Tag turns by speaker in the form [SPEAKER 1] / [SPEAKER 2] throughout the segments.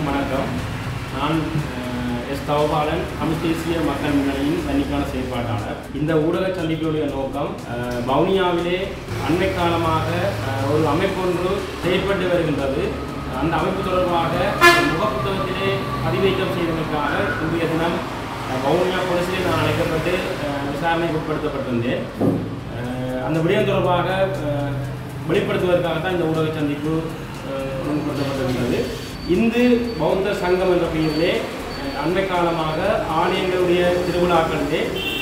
[SPEAKER 1] அனைவருக்கும் வணக்கம் நான் அஹ், எஸ் தவபாலன் தமிழ் தேசிய மக்கள் முன்னணியின் தன்னிக்கான செயற்பாட்டாளர் இந்த ஊடக சந்திப்பினுடைய நோக்கம் அஹ், வவுனியாவிலே அண்மை காலமாக அஹ், ஒரு அமைப்பு ஒன்று செயல்பட்டு வருகின்றது அந்த அமைப்பு தொடர்பாக முகப்புத்தகத்திலே பதிவேற்றம் செய்வதற்காக இன்றைய தினம் அஹ், வவுனியா போலீசிலே நான் அழைக்கப்பட்டு அஹ், விசாரணைக்கு உட்படுத்தப்பட்டிருந்தேன் அஹ், அந்த விடயம் தொடர்பாக அஹ், வெளிப்படுத்துவதற்காக தான் இந்த ஊடக சந்திப்பு அஹ், முன்படுத்தப்பட்டிருக்கிறது இந்து பௌத்த சங்கம் என்ற பெயரிலே அஹ், அண்மை காலமாக ஆலயங்களுடைய திருவிழாக்களிலே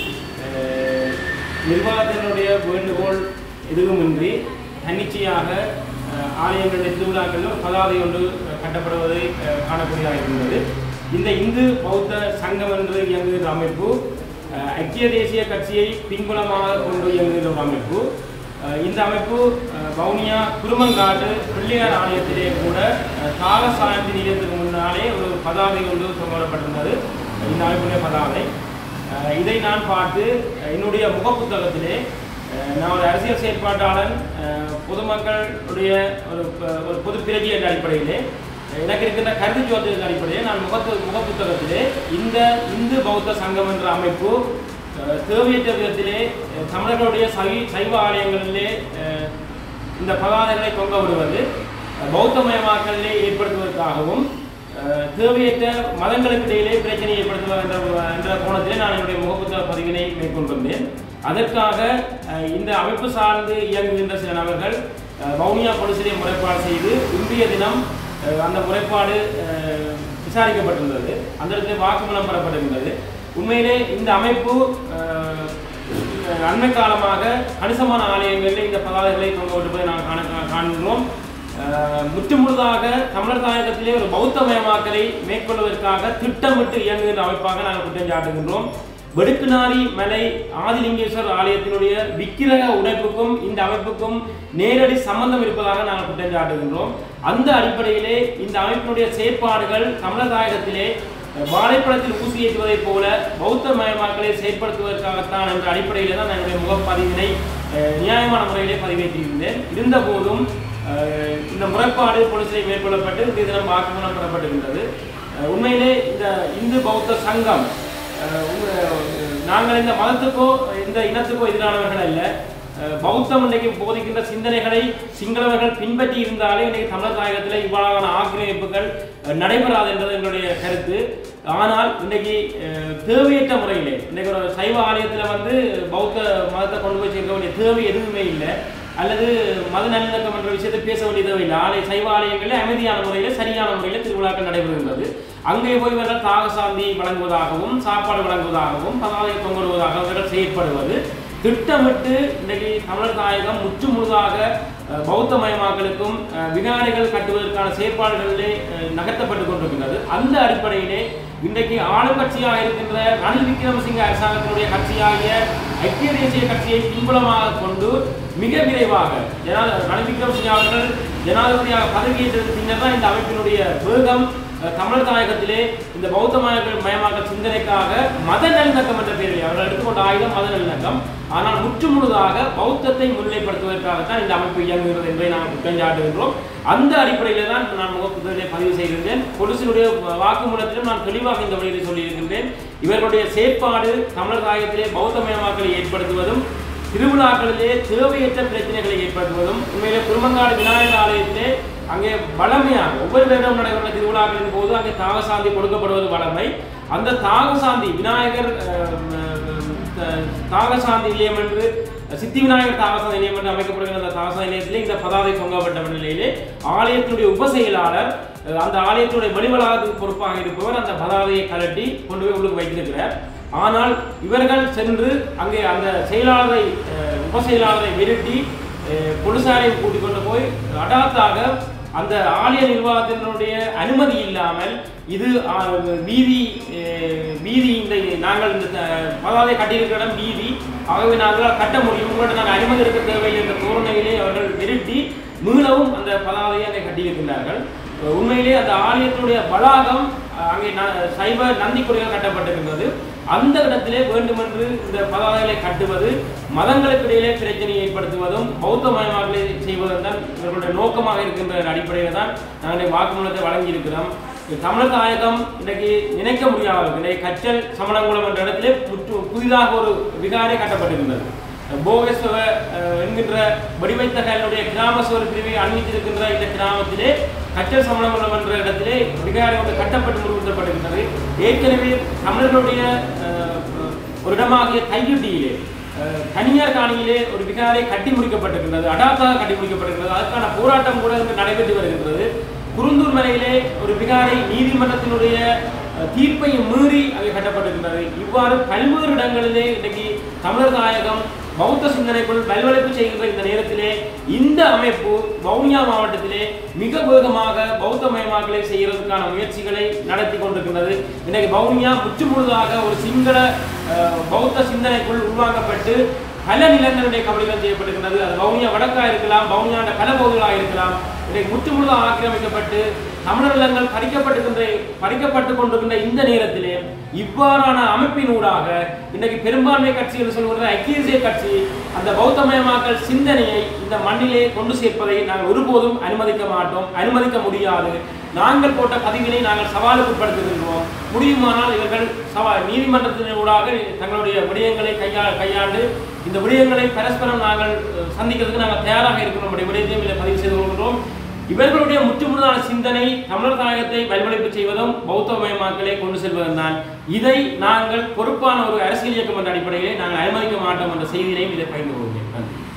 [SPEAKER 1] அஹ், நிர்வாகத்தினுடைய வேண்டுகோள் எதுவுமின்றி தன்னிச்சையாக அஹ், ஆலயங்களுடைய திருவிழாக்களில் ஒரு பதாதை ஒன்று கட்டப்படுவதை அஹ், காணக்கூடியதாக இருந்தது இந்த இந்து பௌத்த சங்கம் என்று இயங்குகிற அமைப்பு அஹ், ஐக்கிய தேசிய கட்சியை பின்புலமாக கொண்டு இயங்குகிற ஒரு அமைப்பு அஹ், இந்த அமைப்பு அஹ், வவுனியா குருமங்காடு பிள்ளையார் ஆலயத்திலே கூட அஹ், கால சாந்தி நிலையத்துக்கு முன்னாலே ஒரு பதாதை கொண்டு தொங்கவிடப்பட்டிருந்தது இந்த அமைப்புடைய பதாதை அஹ், இதை நான் பார்த்து அஹ், என்னுடைய முகப்புத்தகத்திலே அஹ், நான் ஒரு அரசியல் செயற்பாட்டாளன் அஹ், பொதுமக்களுடைய ஒரு ப- ஒரு பொது பிரதி என்ற அடிப்படையிலே எனக்கு இருக்கின்ற கருத்து ஜோதிட அடிப்படையில் நான் முகத்து முகப்புத்தகத்திலே இந்த இந்து பௌத்த சங்கம் என்ற அமைப்பு அஹ், தேவையற்ற விதத்திலே அஹ், தமிழர்களுடைய சை சைவ ஆலயங்களிலே அஹ், இந்த பதாதைகளை தொங்க விடுவது அஹ், பௌத்தமயமாக்கலிலே ஏற்படுத்துவதற்காகவும் அஹ், தேவையற்ற மதங்களுக்கு இடையிலே பிரச்சனை ஏற்படுத்துவது என்ற என்ற கோணத்திலே நான் என்னுடைய முகப்புத்தக பதிவினை மேற்கொண்டிருந்தேன் அதற்காக அஹ், இந்த அமைப்பு சார்ந்து இயங்குகின்ற சில நபர்கள் அஹ், வவுனியா போலீசிலே முறைப்பாடு செய்து இன்றைய தினம் அஹ், அந்த முறைப்பாடு அஹ், விசாரிக்கப்பட்டிருந்தது அந்த இடத்துல வாக்குமூலம் பெறப்பட்டிருந்தது உண்மையிலே இந்த அமைப்பு அஹ், அண்மை காலமாக கணிசமான ஆலயங்களில் இந்த பதாதைகளை தொங்க விட்டுப்பதை நான் காண கா- காண்கிறோம் அஹ், முற்றுமுழுதாக தமிழர் தாயகத்திலே ஒரு பௌத்தமயமாக்கலை மேற்கொள்வதற்காக திட்டமிட்டு இயங்குகின்ற அமைப்பாக நாங்கள் குற்றம் சாட்டுகின்றோம் வெடுக்குநாரி மலை ஆதிலிங்கேஸ்வரர் ஆலயத்தினுடைய விக்கிரக உடைப்புக்கும் இந்த அமைப்புக்கும் நேரடி சம்பந்தம் இருப்பதாக நாங்கள் குற்றம் சாட்டுகின்றோம் அந்த அடிப்படையிலே இந்த அமைப்பினுடைய செயற்பாடுகள் தமிழர் தாயகத்திலே அஹ், வாழைப்பழத்தில் ஊசி ஏற்றுவதைப் போல பௌத்த மயமாக்கலை செயற்படுத்துவதற்காகத்தான் என்ற அடிப்படையிலே தான் நான் என்னுடைய முகப்பதிவினை அஹ், நியாயமான முறையிலே பதிவேற்றியிருந்தேன் இருந்த போதும் அஹ், இந்த முறைப்பாடு போலீசிலே மேற்கொள்ளப்பட்டு இந்த தினம் வாக்குமூலம் பெறப்பட்டிருந்தது அஹ், உண்மையிலே இந்த இந்து பௌத்த சங்கம் அஹ் உங்க- நாங்கள் இந்த மதத்துக்கோ இந்த இனத்துக்கோ எதிரானவர்கள் அல்ல அஹ் பௌத்தம் இன்றைக்கு போதிக்கின்ற சிந்தனைகளை சிங்களவர்கள் பின்பற்றி இருந்தாலே இன்றைக்கு தமிழர் தாயகத்தில் இவ்வாறான ஆக்கிரமிப்புகள் அஹ், நடைபெறாது என்பது எங்களுடைய கருத்து ஆனால் இன்றைக்கு அஹ், தேவையற்ற முறையிலே இன்றைக்கு ஒரு சைவ ஆலயத்தில் வந்து பௌத்த மதத்தை கொண்டு போய் சேர்க்க வேண்டிய தேவை எதுவுமே இல்லை அல்லது மத நல்லிணக்கம் என்ற விஷயத்தை பேச வேண்டிய தேவையில்லை ஆலய சைவ ஆலயங்களில் அமைதியான முறையில் சரியான முறையில் திருவிழாக்கள் நடைபெறுகின்றது அங்கே போய் இவர்கள் தாகசாந்தி வழங்குவதாகவும் சாப்பாடு வழங்குவதாகவும் பதாதை தொங்குவதாகவும் இவர்கள் செயற்படுவது திட்டமிட்டு இன்றைக்கு தமிழர் தாயகம் முற்று முழுதாக அஹ், பௌத்தமயமாக்கலுக்கும் அஹ், விகாரைகள் கட்டுவதற்கான செயற்பாடுகளிலே அஹ், நகர்த்தப்பட்டு கொண்டிருக்கின்றது அந்த அடிப்படையிலே இன்றைக்கு ஆளுங்கட்சியாக இருக்கின்ற ரணில் விக்ரமசிங்க அரசாங்கத்தினுடைய கட்சியாகிய ஐக்கிய தேசிய கட்சியை பின்புலமாக கொண்டு மிக விரைவாக ஜனா ரணில் விக்ரமசிங்க அவர்கள் ஜனாதிபதியாக பதவியேற்றதுக்கு பின்னர் தான் இந்த அமைப்பினுடைய வேகம் அஹ், தமிழர் தாயகத்திலே இந்த பௌத்த மய- மயமாக்கல் சிந்தனைக்காக மத நல்லிணக்கம் என்ற பெயரில் அவர்கள் எடுத்துக்கொண்ட ஆயுதம் மத நல்லிணக்கம் ஆனால் முற்று முழுதாக பௌத்தத்தை முன்னிலைப்படுத்துவதற்காகத்தான் இந்த அமைப்பு இயங்குகிறது என்பதை நாம் குற்றம் சாட்டுகின்றோம் அந்த அடிப்படையில் தான் நான் முகப்புத்தகத்தை பதிவு செய்திருந்தேன் பொலிசினுடைய வாக்குமூலத்திலும் நான் தெளிவாக இந்த வழியில் சொல்லியிருக்கின்றேன் இவர்களுடைய செயற்பாடு தமிழர் தாயகத்திலே பௌத்தமயமாக்கலை ஏற்படுத்துவதும் திருவிழாக்களிலே தேவையற்ற பிரச்சனைகளை ஏற்படுத்துவதும் உண்மையிலே குருமங்காடு விநாயகர் ஆலயத்திலே அங்கே வளமையாக ஒவ்வொரு வருடம் நடைபெற்ற திருவிழாக்களின் போது அங்கே தாகசாந்தி கொடுக்கப்படுவது வளமை அந்த தாகசாந்தி விநாயகர் அஹ், அஹ், தாகசாந்தி நிலையம் என்று சித்தி விநாயகர் தாகசாந்தி நிலையம் என்று அமைக்கப்படுகிற அந்த தாகசாந்தி நிலையத்திலே இந்த பதாதை தொங்கப்பட்ட நிலையிலே ஆலயத்தினுடைய உபசெயலாளர் அஹ், அந்த ஆலயத்தினுடைய வெளிவளாகத்துக்கு பொறுப்பாக இருப்பவர் அந்த பதாதையை கலட்டி கொண்டு போய் உள்ளுக்கு வைத்திருக்கிறார் ஆனால் இவர்கள் சென்று அங்கே அந்த செயலாளரை அஹ், உபசெயலாளரை விரட்டி அஹ், போலீசாரை கூட்டிக் கொண்டு போய் அடாத்தாக அந்த ஆலய நிர்வாகத்தினுடைய அனுமதி இல்லாமல் இது ஆஹ், வீதி அஹ், வீதி இந்த நாங்கள் இந்த அஹ், பதாதை கட்டியிருக்கிற இடம் வீதி ஆகவே நாங்கள் கட்ட முடியும் உங்கள்கிட்ட நாங்கள் அனுமதி எடுக்க தேவை என்ற தோரணையிலே அவர்கள் விரட்டி மீளவும் அந்த பதாதையை அங்கே கட்டியிருக்கின்றார்கள் அஹ், உண்மையிலே அந்த ஆலயத்தினுடைய வளாகம் அஹ், அங்கே ந- சைவ நந்தி கொடிகள் கட்டப்பட்டிருக்கின்றது அந்த இடத்திலே வேண்டுமென்று இந்த பதாதைகளை கட்டுவது மதங்களுக்கு இடையிலே பிரச்சனையை ஏற்படுத்துவதும் பௌத்த மயமாக்கலை செய்வதும் தான் இவர்களுடைய நோக்கமாக இருக்கின்ற அடிப்படையில் தான் நாங்கள் வாக்குமூலத்தை வழங்கியிருக்கிறோம் தமிழர் தாயகம் இன்றைக்கு நினைக்க முடியாத இன்றைக்கு கச்சல் சமணங்குளம் என்ற இடத்திலே முற்று புதிதாக ஒரு விகாரை கட்டப்பட்டிருந்தது போகேஸ்வர அஹ், என்கின்ற வடிவைத்த கல்லுடைய கிராம சோறு பிரிவை அணிவித்திருக்கின்ற இந்த கிராமத்திலே கச்சல் சமணங்குளம் என்ற இடத்திலே விகாரை ஒன்று கட்டப்பட்டு முடிவுறுத்தப்பட்டிருக்கிறது ஏற்கனவே தமிழர்களுடைய அஹ், ஒரு இடமாகிய கையுட்டியிலே அஹ், தனியார் காணியிலே ஒரு விகாரை கட்டி முடிக்கப்பட்டிருக்கின்றது அடாத்தாக கட்டி முடிக்கப்பட்டிருக்கிறது அதற்கான போராட்டம் கூட இன்று நடைபெற்று வருகின்றது குருந்தூர் மலையிலே ஒரு விகாரை நீதிமன்றத்தினுடைய அஹ், தீர்ப்பை மீறி அங்கே கட்டப்பட்டிருக்கின்றது இவ்வாறு பல்வேறு இடங்களிலே இன்றைக்கு தமிழர் தாயகம் பௌத்த சிந்தனைக்குள் வல்வழைப்பு செய்கின்ற இந்த நேரத்திலே இந்த அமைப்பு வவுனியா மாவட்டத்திலே மிக வேகமாக பௌத்தமயமாக்கலை செய்கிறதுக்கான முயற்சிகளை நடத்தி கொண்டிருக்கின்றது இன்னைக்கு வவுனியா முற்று முழுதாக ஒரு சிங்கள அஹ், பௌத்த சிந்தனைக்குள் உருவாக்கப்பட்டு பல நிலங்களுடைய கபடிகள் செய்யப்படுகின்றது அது வவுனியா வடக்கா இருக்கலாம் வவுனியாண்ட பல பகுதிகளாக இருக்கலாம் இன்றைக்கு முற்று முழுதாக ஆக்கிரமிக்கப்பட்டு தமிழர் நிலங்கள் பறிக்கப்பட்டுகின்ற பறிக்கப்பட்டு கொண்டிருக்கின்ற இந்த நேரத்திலே இவ்வாறான அமைப்பினூடாக இன்றைக்கு பெரும்பான்மை கட்சிகள் சொல்கிற ஐக்கிய தேசிய கட்சி அந்த பௌத்தமயமாக்கல் சிந்தனையை இந்த மண்ணிலே கொண்டு சேர்ப்பதை நாங்கள் ஒருபோதும் அனுமதிக்க மாட்டோம் அனுமதிக்க முடியாது நாங்கள் போட்ட பதிவினை நாங்கள் சவாலுக்கு உட்படுத்துகின்றோம் முடியுமானால் இவர்கள் சவா நீதிமன்றத்தினூடாக தங்களுடைய விடயங்களை கையா கையாண்டு இந்த விடயங்களை பரஸ்பரம் நாங்கள் அஹ், சந்திக்கிறதுக்கு நாங்கள் தயாராக இருக்கிறோம் நம்முடைய விடயத்தையும் இதில் பதிவு செய்து கொள்கிறோம் இவர்களுடைய முற்றுமுழுதான சிந்தனை தமிழர் தாயகத்தை வல்வழிப்பு செய்வதும் பௌத்தமயமாக்கலை கொண்டு செல்வதும் தான் இதை நாங்கள் பொறுப்பான ஒரு அரசியல் இயக்கம் என்ற அடிப்படையிலே நாங்கள் அனுமதிக்க மாட்டோம் என்ற செய்தியையும் இதை பகிர்ந்து கொள்கிறேன் நன்றி